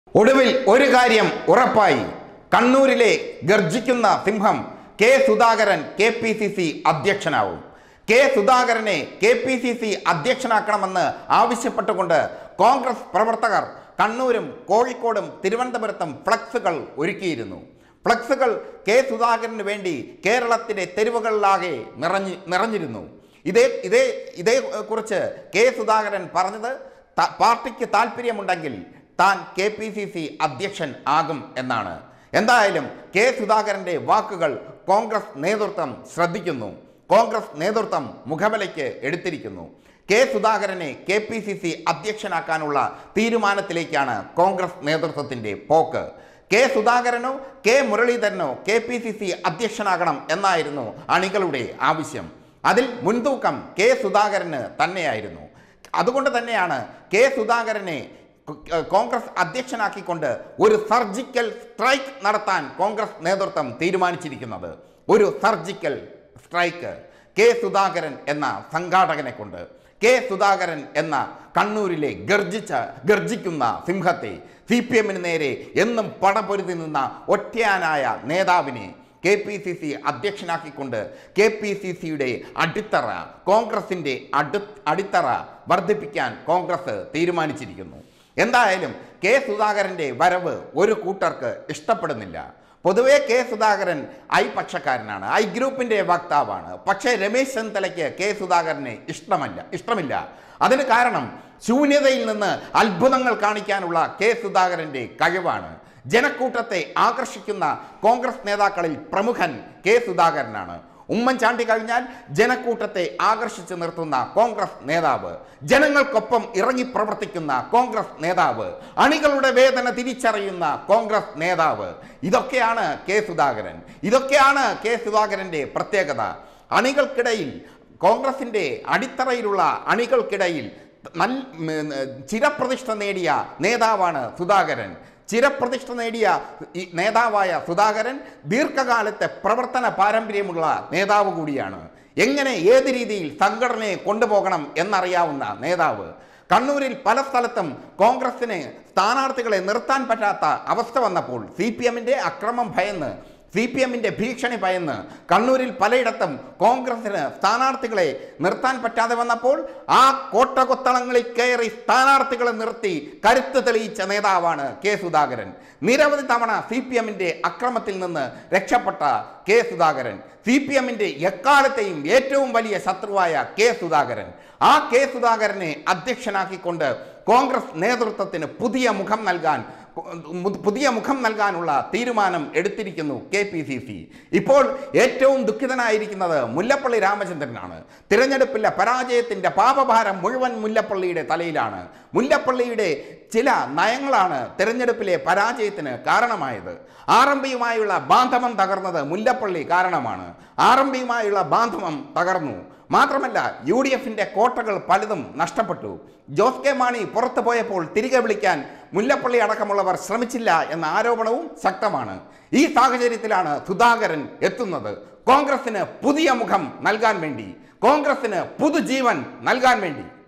ഒടുവിൽ ഒരു കാര്യം ഉറപ്പായി കണ്ണൂരിലെ ഗർജിക്കുന്ന സിംഹം K Sudhakaran K P C C അധ്യക്ഷനാവും കെ സുധാകരനെ കെ പി സി സി അധ്യക്ഷനാക്കണമെന്ന് ആവശ്യപ്പെട്ടുകൊണ്ട് കോൺഗ്രസ് പ്രവർത്തകർ കണ്ണൂരും കോഴിക്കോടും തിരുവനന്തപുരത്തും ഫ്ലക്സുകൾ ഒരുക്കിയിരുന്നു ഫ്ലക്സുകൾ കെ സുധാകരന് വേണ്ടി കേരളത്തിലെ തെരുവുകളിലാകെ നിറഞ്ഞു നിറഞ്ഞിരുന്നു ഇതേ ഇതേ ഇതേ കുറിച്ച് കെ സുധാകരൻ പറഞ്ഞത് ത- പാർട്ടിക്ക് താല്പര്യമുണ്ടെങ്കിൽ താൻ കെ പി സി സി അധ്യക്ഷൻ ആകും എന്നാണ് എന്തായാലും കെ സുധാകരന്റെ വാക്കുകൾ കോൺഗ്രസ് നേതൃത്വം ശ്രദ്ധിക്കുന്നു കോൺഗ്രസ് നേതൃത്വം മുഖവിലയ്ക്ക് എടുത്തിരിക്കുന്നു കെ സുധാകരനെ കെ പി സി സി അധ്യക്ഷനാക്കാനുള്ള തീരുമാനത്തിലേക്കാണ് കോൺഗ്രസ് നേതൃത്വത്തിന്റെ പോക്ക് കെ സുധാകരനോ കെ മുരളീധരനോ കെ പി സി സി അധ്യക്ഷനാകണം എന്നായിരുന്നു അണികളുടെ ആവശ്യം അതിൽ മുൻതൂക്കം കെ സുധാകരന് തന്നെയായിരുന്നു അതുകൊണ്ട് തന്നെയാണ് കെ സുധാകരനെ കോ- കോൺഗ്രസ് അധ്യക്ഷനാക്കിക്കൊണ്ട് ഒരു സർജിക്കൽ സ്ട്രൈക്ക് നടത്താൻ കോൺഗ്രസ് നേതൃത്വം തീരുമാനിച്ചിരിക്കുന്നത് ഒരു സർജിക്കൽ സ്ട്രൈക്ക് കെ സുധാകരൻ എന്ന സംഘാടകനെ കൊണ്ട് കെ സുധാകരൻ എന്ന കണ്ണൂരിലെ ഗർജിച്ച ഗർജിക്കുന്ന സിംഹത്തെ സി പി എമ്മിന് നേരെ എന്നും പടപൊരുതി നിന്ന ഒറ്റയാനായ നേതാവിനെ കെ പി സി സി അധ്യക്ഷനാക്കിക്കൊണ്ട് കെ പി സി സിയുടെ അടിത്തറ കോൺഗ്രസിൻ്റെ അടു അടിത്തറ വർദ്ധിപ്പിക്കാൻ കോൺഗ്രസ് തീരുമാനിച്ചിരിക്കുന്നു എന്തായാലും കെ സുധാകരൻ്റെ വരവ് ഒരു കൂട്ടർക്ക് ഇഷ്ടപ്പെടുന്നില്ല പൊതുവേ കെ സുധാകരൻ ഐ പക്ഷക്കാരനാണ് ഐ ഗ്രൂപ്പിൻ്റെ വക്താവാണ് പക്ഷേ രമേശ് ചെന്നിത്തലയ്ക്ക് കെ സുധാകരനെ ഇഷ്ടമല്ല ഇഷ്ടമില്ല അതിന് കാരണം ശൂന്യതയിൽ നിന്ന് അത്ഭുതങ്ങൾ കാണിക്കാനുള്ള കെ സുധാകരൻ്റെ കഴിവാണ് ജനക്കൂട്ടത്തെ ആകർഷിക്കുന്ന കോൺഗ്രസ് നേതാക്കളിൽ പ്രമുഖൻ കെ സുധാകരനാണ് ഉമ്മൻചാണ്ടി കഴിഞ്ഞാൽ ജനക്കൂട്ടത്തെ ആകർഷിച്ചു നിർത്തുന്ന കോൺഗ്രസ് നേതാവ് ജനങ്ങൾക്കൊപ്പം ഇറങ്ങി പ്രവർത്തിക്കുന്ന കോൺഗ്രസ് നേതാവ് അണികളുടെ വേദന തിരിച്ചറിയുന്ന കോൺഗ്രസ് നേതാവ് ഇതൊക്കെയാണ് കെ സുധാകരൻ ഇതൊക്കെയാണ് കെ സുധാകരന്റെ പ്രത്യേകത അണികൾക്കിടയിൽ കോൺഗ്രസിന്റെ അടിത്തറയിലുള്ള അണികൾക്കിടയിൽ നൽ ഉം, ചിരപ്രതിഷ്ഠ നേടിയ നേതാവാണ് സുധാകരൻ ചിരപ്രതിഷ്ഠ നേടിയ ഈ നേതാവായ സുധാകരൻ ദീർഘകാലത്തെ പ്രവർത്തന പാരമ്പര്യമുള്ള നേതാവ് കൂടിയാണ് എങ്ങനെ ഏത് രീതിയിൽ സംഘടനയെ കൊണ്ടുപോകണം എന്നറിയാവുന്ന നേതാവ് കണ്ണൂരിൽ പല സ്ഥലത്തും കോൺഗ്രസിന് സ്ഥാനാർത്ഥികളെ നിർത്താൻ പറ്റാത്ത അവസ്ഥ വന്നപ്പോൾ സി പി എമ്മിൻ്റെ അക്രമം ഭയന്ന് സി പി എമ്മിൻ്റെ ഭീഷണി ഭയന്ന് കണ്ണൂരിൽ പലയിടത്തും കോൺഗ്രസിന് സ്ഥാനാർത്ഥികളെ നിർത്താൻ പറ്റാതെ വന്നപ്പോൾ ആ കോട്ടകൊത്തളങ്ങളിൽ കയറി സ്ഥാനാർത്ഥികളെ നിർത്തി കരുത്ത് തെളിയിച്ച നേതാവാണ് കെ സുധാകരൻ നിരവധി തവണ സി പി എമ്മിൻ്റെ അക്രമത്തിൽ നിന്ന് രക്ഷപ്പെട്ട കെ സുധാകരൻ സി പി എമ്മിൻ്റെ എക്കാലത്തെയും ഏറ്റവും വലിയ ശത്രുവായ കെ സുധാകരൻ ആ കെ സുധാകരനെ അധ്യക്ഷനാക്കിക്കൊണ്ട് കോൺഗ്രസ് നേതൃത്വത്തിന് പുതിയ മുഖം നൽകാൻ മു- പുതിയ മുഖം നൽകാനുള്ള തീരുമാനം എടുത്തിരിക്കുന്നു കെ പി സി സി ഇപ്പോൾ ഏറ്റവും ദുഃഖിതനായിരിക്കുന്നത് മുല്ലപ്പള്ളി രാമചന്ദ്രനാണ് തിരഞ്ഞെടുപ്പിലെ പരാജയത്തിൻ്റെ പാപഭാരം മുഴുവൻ മുല്ലപ്പള്ളിയുടെ തലയിലാണ് മുല്ലപ്പള്ളിയുടെ ചില നയങ്ങളാണ് തിരഞ്ഞെടുപ്പിലെ പരാജയത്തിന് കാരണമായത് ആർ എം പിയുമായുള്ള ബാന്ധവം തകർന്നത് മുല്ലപ്പള്ളി കാരണമാണ് ആർ എം പിയുമായുള്ള ബാന്ധവം തകർന്നു മാത്രമല്ല യു ഡി എഫിന്റെ കോട്ടകൾ പലതും നഷ്ടപ്പെട്ടു ജോസ് കെ മാണി പുറത്തു പോയപ്പോൾ തിരികെ വിളിക്കാൻ മുല്ലപ്പള്ളി അടക്കമുള്ളവർ ശ്രമിച്ചില്ല എന്ന ആരോപണവും ശക്തമാണ് ഈ സാഹചര്യത്തിലാണ് സുധാകരൻ എത്തുന്നത് കോൺഗ്രസിന് പുതിയ മുഖം നൽകാൻ വേണ്ടി കോൺഗ്രസിന് പുതുജീവൻ നൽകാൻ വേണ്ടി